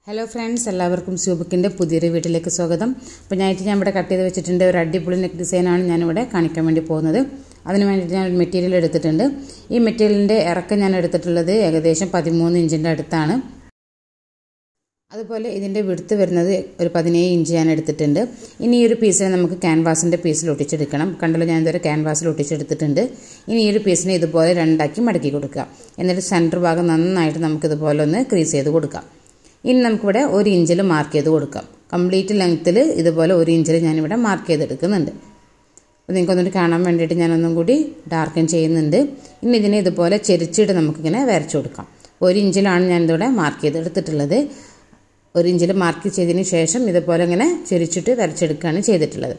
hello friends എല്ലാവർക്കും സ്യൂബുക്കിൻ്റെ പുതിയൊരു വീട്ടിലേക്ക് സ്വാഗതം അപ്പോൾ ഞാനായിട്ട് ഞാൻ ഇവിടെ കട്ട് ചെയ്ത് വെച്ചിട്ടുണ്ട് ഒരു അടിപൊളി നെക്ക് ഡിസൈനാണ് ഞാനിവിടെ കാണിക്കാൻ വേണ്ടി പോകുന്നത് അതിന് വേണ്ടിയിട്ട് ഞാൻ ഒരു മെറ്റീരിയൽ എടുത്തിട്ടുണ്ട് ഈ മെറ്റീരിയലിൻ്റെ ഇറക്കം ഞാൻ എടുത്തിട്ടുള്ളത് ഏകദേശം പതിമൂന്ന് ഇഞ്ചിൻ്റെ അടുത്താണ് അതുപോലെ ഇതിൻ്റെ വിടുത്ത് വരുന്നത് ഒരു പതിനേഴ് ഇഞ്ച് ഞാൻ എടുത്തിട്ടുണ്ട് ഇനി ഈ ഒരു പീസിനെ നമുക്ക് ക്യാൻവാസിൻ്റെ പീസിൽ ഒട്ടിച്ചെടുക്കണം കണ്ടല്ലോ ഞാൻ ഇതൊരു ക്യാൻവാസിൽ ഒട്ടിച്ചെടുത്തിട്ടുണ്ട് ഇനി ഈ ഒരു പീസിനെ ഇതുപോലെ രണ്ടാക്കി മടക്കി കൊടുക്കുക എന്നിട്ട് സെൻറ്റർ ഭാഗം നന്നായിട്ട് നമുക്കിതുപോലെ ഒന്ന് ക്രീസ് ചെയ്ത് കൊടുക്കാം ഇനി നമുക്കിവിടെ ഒരു ഇഞ്ചിൽ മാർക്ക് ചെയ്ത് കൊടുക്കാം കംപ്ലീറ്റ് ലെങ്ത്തിൽ ഇതുപോലെ ഒരു ഇഞ്ചിൽ ഞാനിവിടെ മാർക്ക് ചെയ്തെടുക്കുന്നുണ്ട് അപ്പോൾ നിങ്ങൾക്കൊന്നിട്ട് കാണാൻ വേണ്ടിയിട്ട് ഞാനൊന്നും കൂടി ഡാർക്കൻ ചെയ്യുന്നുണ്ട് ഇനി ഇതിനെ ഇതുപോലെ ചെരിച്ചിട്ട് നമുക്കിങ്ങനെ വരച്ചു കൊടുക്കാം ഒരു ഇഞ്ചിലാണ് ഞാനിതിവിടെ മാർക്ക് ചെയ്തെടുത്തിട്ടുള്ളത് ഒരു ഇഞ്ചിൽ മാർക്ക് ചെയ്തതിന് ശേഷം ഇതുപോലെ ഇങ്ങനെ ചെരിച്ചിട്ട് വരച്ചെടുക്കുകയാണ് ചെയ്തിട്ടുള്ളത്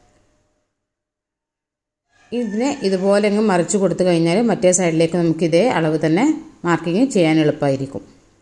ഇതിനെ ഇതുപോലെ അങ്ങ് മറിച്ച് കൊടുത്തു കഴിഞ്ഞാൽ മറ്റേ സൈഡിലേക്ക് നമുക്ക് ഇതേ അളവ് തന്നെ മാർക്കിങ് ചെയ്യാൻ എളുപ്പമായിരിക്കും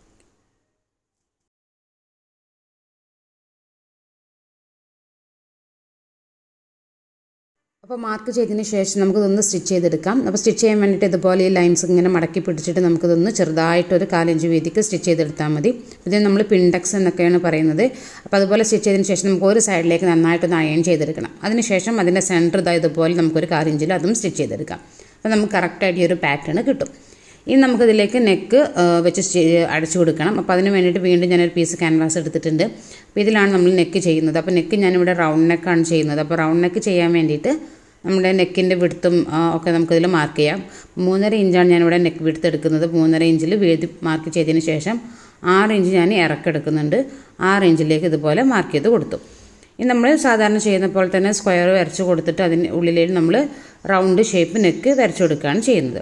അപ്പോൾ മാർക്ക് ചെയ്തതിന് ശേഷം നമുക്കിതൊന്ന് സ്റ്റിച്ച് ചെയ്തെടുക്കാം അപ്പോൾ സ്റ്റിച്ച് ചെയ്യാൻ വേണ്ടിയിട്ട് ഇതുപോലെ ഈ ലൈൻസ് ഇങ്ങനെ മടക്കി പിടിച്ചിട്ട് നമുക്കിതൊന്ന് ചെറുതായിട്ടൊരു കാലഞ്ച് വീതിക്ക് സ്റ്റിച്ച് ചെയ്തെടുത്താൽ മതി ഇതിന് നമ്മൾ പിൻഡക്സ് എന്നൊക്കെയാണ് പറയുന്നത് അപ്പോൾ അതുപോലെ സ്റ്റിച്ച് ചെയ്തതിന് ശേഷം നമുക്ക് ഒരു സൈഡിലേക്ക് നന്നായിട്ടൊന്ന് അയൺ ചെയ്തെടുക്കണം അതിനുശേഷം അതിൻ്റെ സെൻറ്റർ ഇതാ ഇതുപോലെ നമുക്കൊരു കാലിഞ്ചിൽ അതും സ്റ്റിച്ച് ചെയ്തെടുക്കാം അപ്പോൾ നമുക്ക് കറക്റ്റായിട്ട് ഈ ഒരു പാറ്റേൺ കിട്ടും ഇനി നമുക്കിതിലേക്ക് നെക്ക് വെച്ച് അടച്ചു കൊടുക്കണം അപ്പോൾ അതിന് വേണ്ടിയിട്ട് വീണ്ടും ഞാനൊരു പീസ് ക്യാൻവാസ് എടുത്തിട്ടുണ്ട് അപ്പോൾ ഇതിലാണ് നമ്മൾ നെക്ക് ചെയ്യുന്നത് അപ്പോൾ നെക്ക് ഞാനിവിടെ റൗണ്ട് നെക്കാണ് ചെയ്യുന്നത് അപ്പോൾ റൗണ്ട് നെക്ക് ചെയ്യാൻ വേണ്ടിയിട്ട് നമ്മുടെ നെക്കിൻ്റെ വിടുത്തും ഒക്കെ നമുക്കിതിൽ മാർക്ക് ചെയ്യാം മൂന്നര ഇഞ്ചാണ് ഞാനിവിടെ നെക്ക് വിടുത്ത് എടുക്കുന്നത് മൂന്നര ഇഞ്ചിൽ വീതി മാർക്ക് ചെയ്തതിന് ശേഷം ആറ് ഇഞ്ച് ഞാൻ ഇറക്കെടുക്കുന്നുണ്ട് ആറ് ഇഞ്ചിലേക്ക് ഇതുപോലെ മാർക്ക് ചെയ്ത് കൊടുത്തു ഇനി നമ്മൾ സാധാരണ ചെയ്യുന്ന പോലെ തന്നെ സ്ക്വയർ വരച്ച് കൊടുത്തിട്ട് അതിന് ഉള്ളിലേക്ക് നമ്മൾ റൗണ്ട് ഷേപ്പ് നെക്ക് വരച്ചു കൊടുക്കുകയാണ് ചെയ്യുന്നത്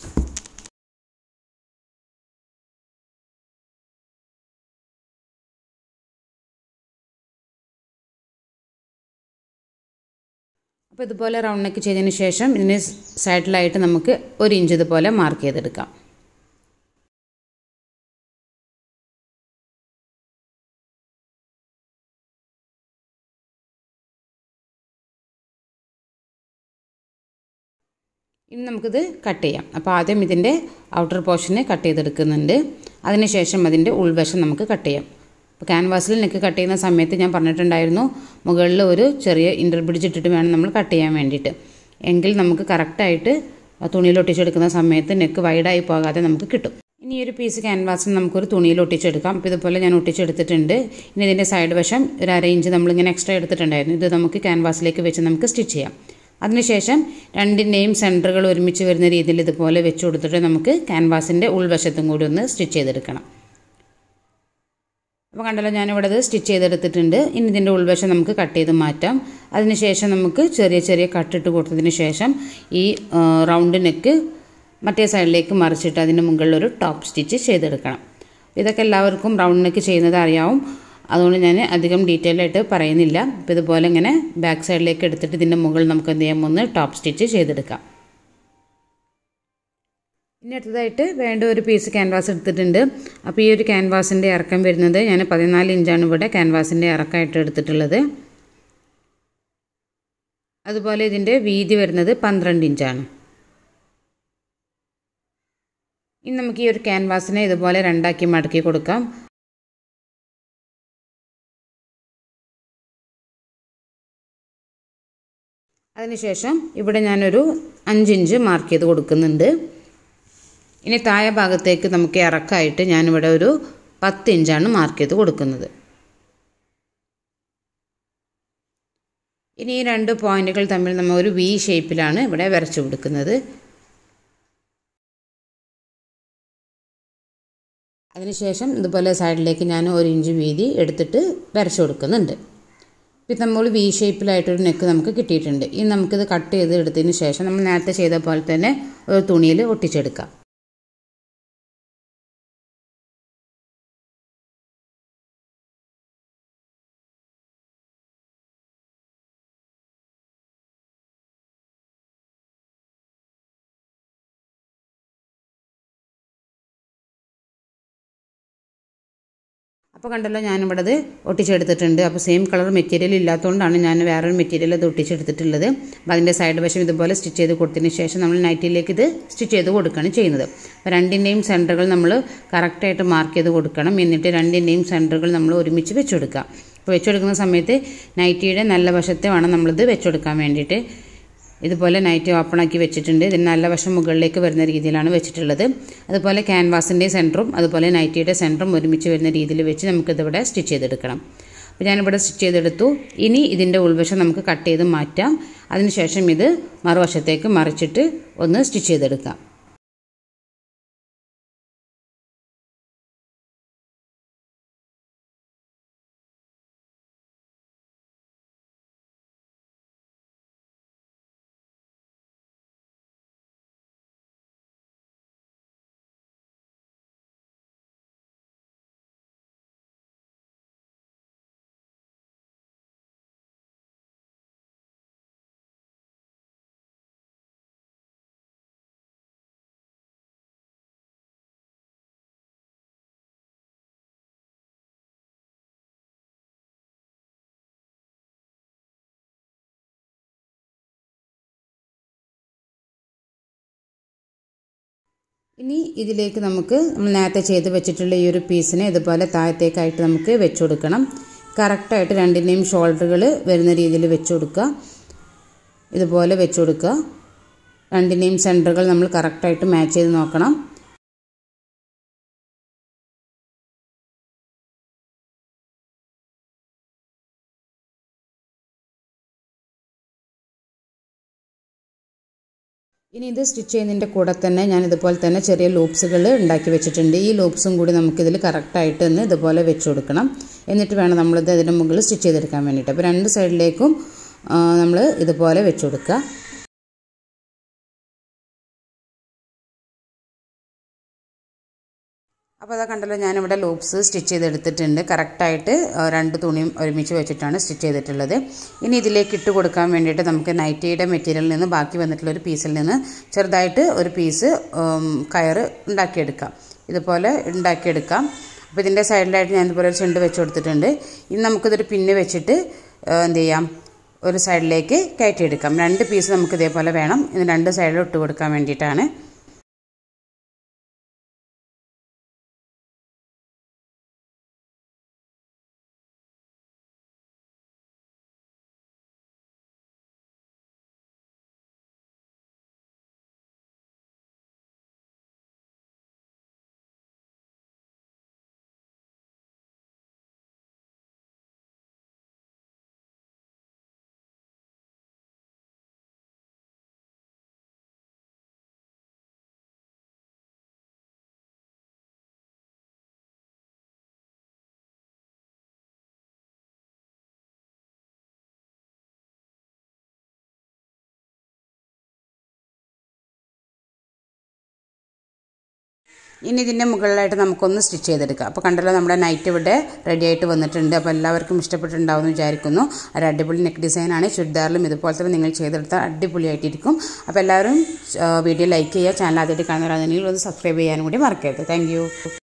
അപ്പോൾ ഇതുപോലെ റൗണ്ട് നെക്ക് ചെയ്തതിന് ശേഷം ഇതിന് സൈഡിലായിട്ട് നമുക്ക് ഒരു ഇഞ്ച് ഇതുപോലെ മാർക്ക് ചെയ്തെടുക്കാം ഇനി നമുക്കിത് കട്ട് ചെയ്യാം അപ്പോൾ ആദ്യം ഇതിൻ്റെ ഔട്ടർ പോർഷന് കട്ട് ചെയ്തെടുക്കുന്നുണ്ട് അതിനുശേഷം അതിൻ്റെ ഉൾവശം നമുക്ക് കട്ട് ചെയ്യാം അപ്പോൾ ക്യാൻവാസിൽ നെക്ക് കട്ട് ചെയ്യുന്ന സമയത്ത് ഞാൻ പറഞ്ഞിട്ടുണ്ടായിരുന്നു മുകളിൽ ഒരു ചെറിയ ഇൻ്റർ പിടിച്ചിട്ടിട്ട് വേണം നമ്മൾ കട്ട് ചെയ്യാൻ വേണ്ടിയിട്ട് എങ്കിൽ നമുക്ക് കറക്റ്റായിട്ട് തുണിയിൽ ഒട്ടിച്ചെടുക്കുന്ന സമയത്ത് നെക്ക് വൈഡായി പോകാതെ നമുക്ക് കിട്ടും ഇനി ഒരു പീസ് ക്യാൻവാസിന് നമുക്കൊരു തുണിയിൽ ഒട്ടിച്ചെടുക്കാം അപ്പോൾ ഇതുപോലെ ഞാൻ ഒട്ടിച്ചെടുത്തിട്ടുണ്ട് ഇനി ഇതിൻ്റെ സൈഡ് വശം ഒരു അര ഇഞ്ച് നമ്മളിങ്ങനെ എക്സ്ട്രാ എടുത്തിട്ടുണ്ടായിരുന്നു ഇത് നമുക്ക് ക്യാൻവാസിലേക്ക് വെച്ച് നമുക്ക് സ്റ്റിച്ച് ചെയ്യാം അതിനുശേഷം രണ്ടിൻ്റെയും സെൻറ്ററുകൾ ഒരുമിച്ച് വരുന്ന രീതിയിൽ ഇതുപോലെ വെച്ച് കൊടുത്തിട്ട് നമുക്ക് ക്യാൻവാസിൻ്റെ ഉൾവശത്തും കൂടി ഒന്ന് സ്റ്റിച്ച് ചെയ്തെടുക്കണം അപ്പോൾ കണ്ടല്ലോ ഞാനിവിടെ അത് സ്റ്റിച്ച് ചെയ്തെടുത്തിട്ടുണ്ട് ഇനി ഇതിൻ്റെ ഉൾവശം നമുക്ക് കട്ട് ചെയ്ത് മാറ്റാം അതിനുശേഷം നമുക്ക് ചെറിയ ചെറിയ കട്ടിട്ട് കൊടുത്തതിന് ശേഷം ഈ റൗണ്ട് നെക്ക് മറ്റേ സൈഡിലേക്ക് മറിച്ചിട്ട് അതിന് മുകളിൽ ഒരു ടോപ്പ് സ്റ്റിച്ച് ചെയ്തെടുക്കണം ഇതൊക്കെ എല്ലാവർക്കും റൗണ്ട് നെക്ക് ചെയ്യുന്നത് അറിയാവും അതുകൊണ്ട് ഞാൻ അധികം ഡീറ്റെയിൽ ആയിട്ട് പറയുന്നില്ല അപ്പോൾ ഇതുപോലെ ഇങ്ങനെ ബാക്ക് സൈഡിലേക്ക് എടുത്തിട്ട് ഇതിൻ്റെ മുകളിൽ നമുക്ക് എന്ത് ചെയ്യാം ഒന്ന് ടോപ്പ് സ്റ്റിച്ച് ചെയ്തെടുക്കാം ഇനി അടുത്തതായിട്ട് വേണ്ട ഒരു പീസ് ക്യാൻവാസ് എടുത്തിട്ടുണ്ട് അപ്പോൾ ഈ ഒരു ക്യാൻവാസിൻ്റെ ഇറക്കം വരുന്നത് ഞാൻ പതിനാല് ഇഞ്ചാണ് ഇവിടെ ക്യാൻവാസിൻ്റെ ഇറക്കമായിട്ട് എടുത്തിട്ടുള്ളത് അതുപോലെ ഇതിൻ്റെ വീതി വരുന്നത് പന്ത്രണ്ട് ഇഞ്ചാണ് ഇനി നമുക്ക് ഈ ഒരു ക്യാൻവാസിനെ ഇതുപോലെ രണ്ടാക്കി മടക്കി കൊടുക്കാം അതിനുശേഷം ഇവിടെ ഞാനൊരു അഞ്ചിഞ്ച് മാർക്ക് ചെയ്ത് കൊടുക്കുന്നുണ്ട് ഇനി താഴെ ഭാഗത്തേക്ക് നമുക്ക് ഇറക്കായിട്ട് ഞാനിവിടെ ഒരു പത്ത് ഇഞ്ചാണ് മാർക്ക് ചെയ്ത് കൊടുക്കുന്നത് ഇനി ഈ രണ്ട് പോയിന്റുകൾ തമ്മിൽ നമ്മൾ ഒരു വി ഷേപ്പിലാണ് ഇവിടെ വരച്ചു കൊടുക്കുന്നത് അതിനുശേഷം ഇതുപോലെ സൈഡിലേക്ക് ഞാൻ ഒരു ഇഞ്ച് വീതി എടുത്തിട്ട് വരച്ചു കൊടുക്കുന്നുണ്ട് ഇപ്പം നമ്മൾ വി ഷേപ്പിലായിട്ടൊരു നെക്ക് നമുക്ക് കിട്ടിയിട്ടുണ്ട് ഇനി നമുക്കിത് കട്ട് ചെയ്ത് എടുത്തതിന് ശേഷം നമ്മൾ നേരത്തെ ചെയ്ത പോലെ തന്നെ ഒരു തുണിയിൽ ഒട്ടിച്ചെടുക്കാം അപ്പോൾ കണ്ടല്ലോ ഞാനിവിടെ അത് ഒട്ടിച്ചെടുത്തിട്ടുണ്ട് അപ്പോൾ സെയിം കളർ മെറ്റീരിയൽ ഇല്ലാത്തതുകൊണ്ടാണ് ഞാൻ വേറൊരു മെറ്റീരിയൽ അത് ഒട്ടിച്ചെടുത്തിട്ടുള്ളത് അപ്പോൾ അതിൻ്റെ സൈഡ് വശം ഇതുപോലെ സ്റ്റിച്ച് ചെയ്ത് കൊടുത്തതിന് ശേഷം നമ്മൾ നൈറ്റിലേക്ക് ഇത് സ്റ്റിച്ച് ചെയ്ത് കൊടുക്കുകയാണ് ചെയ്യുന്നത് അപ്പോൾ രണ്ടിൻ്റെയും സെൻറ്ററുകൾ നമ്മൾ കറക്റ്റായിട്ട് മാർക്ക് ചെയ്ത് കൊടുക്കണം എന്നിട്ട് രണ്ടിൻ്റെയും സെൻറ്ററുകൾ നമ്മൾ ഒരുമിച്ച് വെച്ച് കൊടുക്കുക അപ്പോൾ വെച്ചെടുക്കുന്ന സമയത്ത് നൈറ്റിയുടെ നല്ല വശത്തെ വേണം നമ്മളിത് വെച്ചെടുക്കാൻ വേണ്ടിയിട്ട് ഇതുപോലെ നൈറ്റ് ഓപ്പൺ ആക്കി വെച്ചിട്ടുണ്ട് ഇതിന് നല്ല വശം മുകളിലേക്ക് വരുന്ന രീതിയിലാണ് വെച്ചിട്ടുള്ളത് അതുപോലെ ക്യാൻവാസിൻ്റെ സെൻറ്ററും അതുപോലെ നൈറ്റിയുടെ സെൻറ്ററും ഒരുമിച്ച് വരുന്ന രീതിയിൽ വെച്ച് നമുക്കിതിവിടെ സ്റ്റിച്ച് ചെയ്തെടുക്കണം അപ്പോൾ ഞാനിവിടെ സ്റ്റിച്ച് ചെയ്തെടുത്തു ഇനി ഇതിൻ്റെ ഉൾവശം നമുക്ക് കട്ട് ചെയ്ത് മാറ്റാം അതിനുശേഷം ഇത് മറുവശത്തേക്ക് മറിച്ചിട്ട് ഒന്ന് സ്റ്റിച്ച് ചെയ്തെടുക്കാം ഇനി ഇതിലേക്ക് നമുക്ക് നമ്മൾ നേരത്തെ ചെയ്ത് വെച്ചിട്ടുള്ള ഈ ഒരു പീസിനെ ഇതുപോലെ താഴത്തേക്കായിട്ട് നമുക്ക് വെച്ച് കൊടുക്കണം കറക്റ്റായിട്ട് രണ്ടിൻ്റെയും ഷോൾഡറുകൾ വരുന്ന രീതിയിൽ വെച്ച് കൊടുക്കുക ഇതുപോലെ വെച്ച് കൊടുക്കുക രണ്ടിൻ്റെയും സെൻറ്ററുകൾ നമ്മൾ കറക്റ്റായിട്ട് മാച്ച് ചെയ്ത് നോക്കണം ഇനി ഇത് സ്റ്റിച്ച് ചെയ്യുന്നതിൻ്റെ കൂടെ തന്നെ ഞാൻ ഇതുപോലെ തന്നെ ചെറിയ ലൂപ്സുകൾ ഉണ്ടാക്കി വെച്ചിട്ടുണ്ട് ഈ ലൂപ്സും കൂടി നമുക്കിതിൽ കറക്റ്റായിട്ട് ഒന്ന് ഇതുപോലെ വെച്ച് കൊടുക്കണം എന്നിട്ട് വേണം നമ്മളിത് അതിൻ്റെ മുകളിൽ സ്റ്റിച്ച് ചെയ്തെടുക്കാൻ വേണ്ടിയിട്ട് അപ്പോൾ രണ്ട് സൈഡിലേക്കും നമ്മൾ ഇതുപോലെ വെച്ച് കൊടുക്കുക അപ്പോൾ അതാ കണ്ടല്ലോ ഞാനിവിടെ ലൂപ്സ് സ്റ്റിച്ച് ചെയ്തെടുത്തിട്ടുണ്ട് കറക്റ്റായിട്ട് രണ്ട് തുണിയും ഒരുമിച്ച് വെച്ചിട്ടാണ് സ്റ്റിച്ച് ചെയ്തിട്ടുള്ളത് ഇനി ഇതിലേക്ക് ഇട്ട് കൊടുക്കാൻ വേണ്ടിയിട്ട് നമുക്ക് നൈറ്റിയുടെ മെറ്റീരിയലിൽ നിന്ന് ബാക്കി വന്നിട്ടുള്ള ഒരു പീസിൽ നിന്ന് ചെറുതായിട്ട് ഒരു പീസ് കയറ് ഉണ്ടാക്കിയെടുക്കാം ഇതുപോലെ ഉണ്ടാക്കിയെടുക്കാം അപ്പോൾ ഇതിൻ്റെ സൈഡിലായിട്ട് ഞാൻ ഇതുപോലെ ഒരു ചെണ്ട് വെച്ച് കൊടുത്തിട്ടുണ്ട് ഇനി നമുക്കിതൊരു പിന്ന് വെച്ചിട്ട് എന്ത് ചെയ്യാം ഒരു സൈഡിലേക്ക് കയറ്റിയെടുക്കാം രണ്ട് പീസ് നമുക്ക് ഇതേപോലെ വേണം ഇത് രണ്ട് സൈഡിലും ഇട്ട് കൊടുക്കാൻ വേണ്ടിയിട്ടാണ് ഇനി ഇതിൻ്റെ മുകളിലായിട്ട് നമുക്കൊന്ന് സ്റ്റിച്ച് ചെയ്തെടുക്കാം അപ്പോൾ കണ്ടല്ലോ നമ്മുടെ നൈറ്റ് ഇവിടെ റെഡി ആയിട്ട് വന്നിട്ടുണ്ട് അപ്പോൾ എല്ലാവർക്കും ഇഷ്ടപ്പെട്ടിട്ടുണ്ടാവും എന്ന് വിചാരിക്കുന്നു ഒരു അടിപൊളി നെക്ക് ഡിസൈനാണ് ചുരിദാറിലും ഇതുപോലെ തന്നെ നിങ്ങൾ ചെയ്തെടുത്താൽ അടിപൊളിയായിട്ടിരിക്കും അപ്പോൾ എല്ലാവരും വീഡിയോ ലൈക്ക് ചെയ്യുക ചാനൽ ആദ്യമായിട്ട് കാണുന്നവരാണെങ്കിൽ ഒന്ന് സബ്സ്ക്രൈബ് ചെയ്യാനും കൂടി മറക്കരുത് താങ്ക്